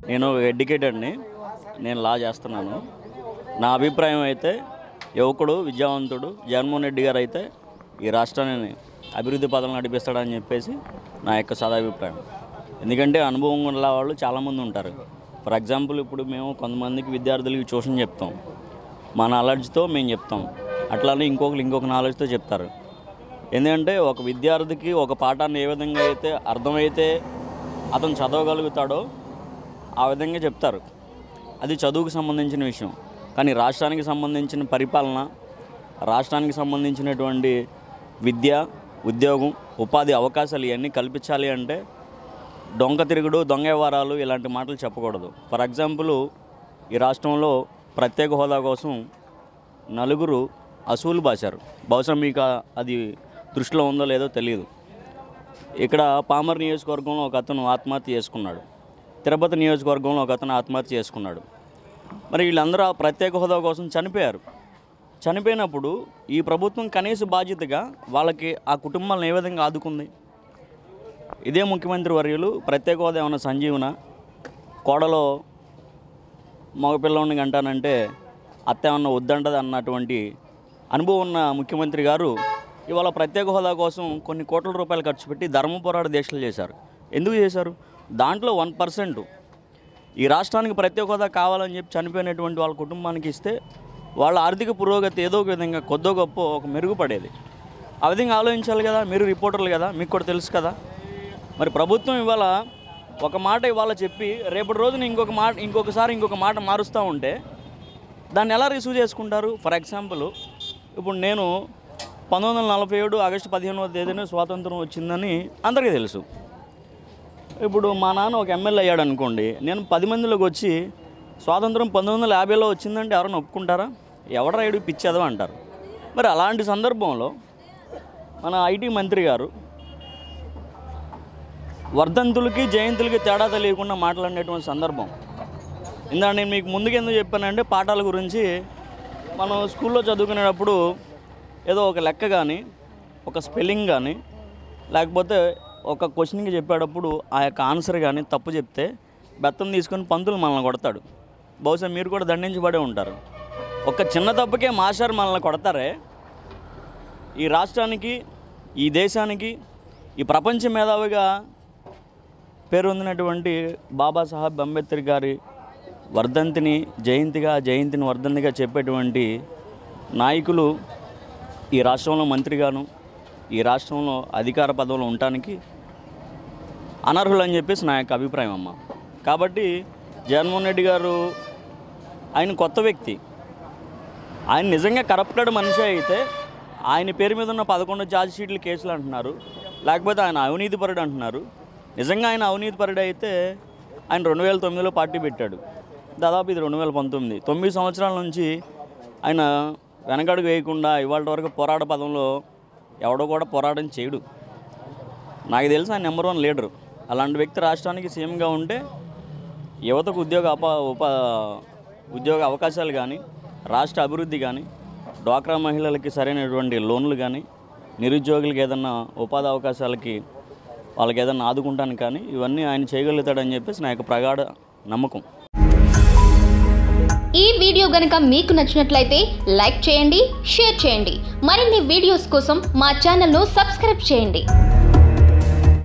నేను ఎడ్యుకేటెడ్ని నేను లా చేస్తున్నాను నా అభిప్రాయం అయితే యువకుడు విద్యావంతుడు జగన్మోహన్ రెడ్డి గారు అయితే ఈ రాష్ట్రాన్ని అభివృద్ధి పదం నడిపిస్తాడని చెప్పేసి నా యొక్క సదాభిప్రాయం ఎందుకంటే అనుభవం ఉన్న వాళ్ళు చాలామంది ఉంటారు ఫర్ ఎగ్జాంపుల్ ఇప్పుడు మేము కొంతమందికి విద్యార్థులకి ట్యూషన్ చెప్తాం మా నాలెడ్జ్తో మేము చెప్తాం అట్లానే ఇంకొకరు ఇంకొక నాలెడ్జ్తో చెప్తారు ఎందుకంటే ఒక విద్యార్థికి ఒక పాఠాన్ని ఏ విధంగా అయితే అర్థమైతే అతను చదవగలుగుతాడో ఆ విధంగా చెప్తారు అది చదువుకు సంబంధించిన విషయం కానీ రాష్ట్రానికి సంబంధించిన పరిపాలన రాష్ట్రానికి సంబంధించినటువంటి విద్య ఉద్యోగం ఉపాధి అవకాశాలు ఇవన్నీ కల్పించాలి అంటే దొంగ తిరుగుడు దొంగ వ్యవహారాలు ఇలాంటి మాటలు చెప్పకూడదు ఫర్ ఎగ్జాంపుల్ ఈ రాష్ట్రంలో ప్రత్యేక హోదా కోసం నలుగురు అసూలు బాశారు బహుశా మీకు ఆ- అది దృష్టిలో ఉందో లేదో తెలియదు ఇక్కడ పామర్ నియోజకవర్గంలో ఒక అతను ఆత్మహత్య చేసుకున్నాడు తిరుపతి నియోజకవర్గంలో ఒక అతను ఆత్మహత్య చేసుకున్నాడు మరి వీళ్ళందరూ ఆ ప్రత్యేక హోదా కోసం చనిపోయారు చనిపోయినప్పుడు ఈ ప్రభుత్వం కనీస బాధ్యతగా వాళ్ళకి ఆ కుటుంబాలను ఏ విధంగా ఆదుకుంది ఇదే ముఖ్యమంత్రి వర్యులు ప్రత్యేక హోదా ఏమైనా సంజీవన కోడలో మగపిల్లని అంటానంటే అత్త ఏమన్నా వద్దంటది అన్నటువంటి అనుభవం ఉన్న ముఖ్యమంత్రి గారు ఇవాళ ప్రత్యేక హోదా కోసం కొన్ని కోట్ల రూపాయలు ఖర్చు పెట్టి ధర్మ పోరాట దీక్షలు చేశారు ఎందుకు చేశారు దాంట్లో వన్ పర్సెంట్ ఈ రాష్ట్రానికి ప్రత్యేక హోదా కావాలని చెప్పి చనిపోయినటువంటి వాళ్ళ కుటుంబానికి ఇస్తే వాళ్ళ ఆర్థిక పురోగతి ఏదో ఒక విధంగా కొద్దో గొప్ప ఒక మెరుగుపడేది ఆ విధంగా ఆలోచించాలి కదా మీరు రిపోర్టర్లు కదా మీకు కూడా తెలుసు కదా మరి ప్రభుత్వం ఇవాళ ఒక మాట ఇవాళ చెప్పి రేపటి రోజున ఇంకొక మాట ఇంకొకసారి ఇంకొక మాట మారుస్తూ ఉంటే దాన్ని ఎలా రిసీవ్ చేసుకుంటారు ఫర్ ఎగ్జాంపుల్ ఇప్పుడు నేను పంతొమ్మిది వందల నలభై ఏడు ఆగస్టు పదిహేనవ తేదీన స్వాతంత్రం వచ్చిందని అందరికీ తెలుసు ఇప్పుడు మా నాన్న ఒక ఎమ్మెల్యే అయ్యాడు అనుకోండి నేను పది మందిలోకి వచ్చి స్వాతంత్రం పంతొమ్మిది వందల యాభైలో వచ్చిందంటే ఎవరైనా ఒప్పుకుంటారా ఎవడ రైడు పిచ్చేదో అంటారు మరి అలాంటి సందర్భంలో మన ఐటీ మంత్రి గారు వర్ధంతులకి జయంతులకి తేడా తెలియకుండా మాట్లాడినటువంటి సందర్భం ఇందా నేను మీకు ముందుకు ఎందుకు చెప్పానంటే పాఠాల గురించి మనం స్కూల్లో చదువుకునేటప్పుడు ఏదో ఒక లెక్క కానీ ఒక స్పెల్లింగ్ కానీ లేకపోతే ఒక క్వశ్చన్కి చెప్పేటప్పుడు ఆ యొక్క ఆన్సర్ కానీ తప్పు చెప్తే బెత్తం తీసుకొని పంతులు మనల్ని కొడతాడు బహుశా మీరు కూడా దండించబడే ఉంటారు ఒక చిన్న తప్పుకే మాస్టర్ మనల్ని కొడతారే ఈ రాష్ట్రానికి ఈ దేశానికి ఈ ప్రపంచ మేధావిగా పేరు పొందినటువంటి బాబాసాహెబ్ అంబేద్కర్ గారి వర్ధంతిని జయంతిగా జయంతిని వర్ధంతిగా చెప్పేటువంటి నాయకులు ఈ రాష్ట్రంలో మంత్రిగాను ఈ రాష్ట్రంలో అధికార పదవులు ఉండటానికి అనర్హులు అని చెప్పేసి నా యొక్క అభిప్రాయం అమ్మ కాబట్టి జగన్మోహన్ రెడ్డి గారు ఆయన కొత్త వ్యక్తి ఆయన నిజంగా కరప్టెడ్ మనిషి అయితే ఆయన పేరు మీద ఉన్న పదకొండు ఛార్జ్ షీట్లు కేసులు అంటున్నారు లేకపోతే ఆయన అవినీతిపరుడు అంటున్నారు నిజంగా ఆయన అవినీతిపరుడు అయితే ఆయన రెండు వేల తొమ్మిదిలో పార్టీ పెట్టాడు దాదాపు ఇది రెండు వేల పంతొమ్మిది తొమ్మిది సంవత్సరాల నుంచి ఆయన వెనకడుగు వేయకుండా ఇవాళ వరకు పోరాట పదంలో ఎవడో కూడా పోరాటం చేయడు నాకు తెలిసి ఆయన నెంబర్ వన్ లీడరు అలాంటి వ్యక్తి రాష్ట్రానికి సీఎంగా ఉంటే యువతకు ఉద్యోగ అప ఉప ఉద్యోగ అవకాశాలు కానీ రాష్ట్ర అభివృద్ధి కానీ డ్వాక్రా మహిళలకి సరైనటువంటి లోన్లు కానీ నిరుద్యోగులకి ఏదన్నా ఉపాధి అవకాశాలకి వాళ్ళకి ఏదన్నా ఆదుకుంటాను కానీ ఇవన్నీ ఆయన చేయగలుగుతాడని చెప్పేసి నా యొక్క ప్రగాఢ నమ్మకం ఈ వీడియో గనుక మీకు నచ్చినట్లయితే లైక్ చేయండి షేర్ చేయండి మరిన్ని వీడియోస్ కోసం మా ఛానల్ను సబ్స్క్రైబ్ చేయండి